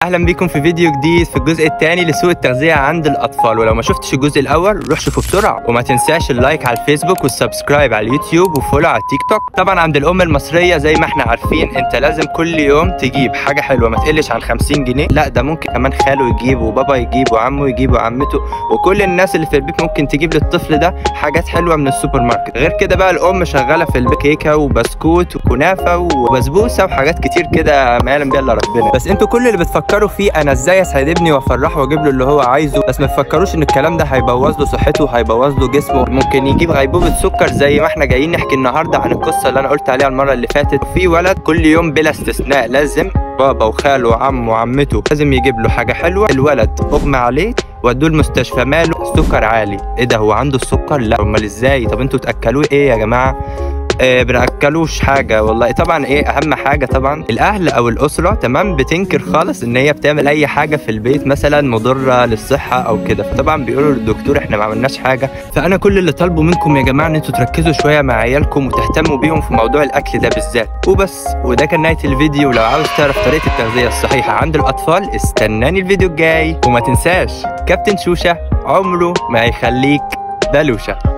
اهلا بيكم في فيديو جديد في الجزء الثاني لسوء التغذيه عند الاطفال ولو ما شفتش الجزء الاول روح شوفه بسرعه وما تنساش اللايك على الفيسبوك والسبسكرايب على اليوتيوب وفولو على التيك توك طبعا عند الام المصريه زي ما احنا عارفين انت لازم كل يوم تجيب حاجه حلوه ما تقلش عن 50 جنيه لا ده ممكن كمان خاله يجيب وبابا يجيب وعمه يجيب وعمته وكل الناس اللي في البيت ممكن تجيب للطفل ده حاجات حلوه من السوبر ماركت غير كده بقى الام شغاله في البيت كيكه وبسكوت وكنافه وبسبوسه وحاجات كتير كده ما يعلم بيها الا ربنا بس انتوا كل اللي بتفكروا فيه انا ازاي اسعد ابني وافرحه واجيب له اللي هو عايزه بس ما تفكروش ان الكلام ده هيبوظ له صحته هيبوظ له جسمه ممكن يجيب غيبوبه سكر زي ما احنا جايين نحكي النهارده عن القصه اللي انا قلت عليها المره اللي فاتت في ولد كل يوم بلا استثناء لازم بابا وخاله وعمه وعمته لازم يجيب له حاجه حلوه الولد اغمى عليه ودوه المستشفى ماله السكر عالي ايه ده هو عنده السكر لا امال ازاي طب انتوا تاكلوه ايه يا جماعه آه بناكلوش حاجه والله طبعا ايه اهم حاجه طبعا الاهل او الاسره تمام بتنكر خالص ان هي بتعمل اي حاجه في البيت مثلا مضره للصحه او كده فطبعا بيقولوا للدكتور احنا ما عملناش حاجه فانا كل اللي طالبه منكم يا جماعه ان انتوا تركزوا شويه مع عيالكم وتهتموا بيهم في موضوع الاكل ده بالذات وبس وده كان نهايه الفيديو لو عاوز تعرف طريقه التغذيه الصحيحه عند الاطفال استناني الفيديو الجاي وما تنساش كابتن شوشه عمره ما هيخليك بلوشه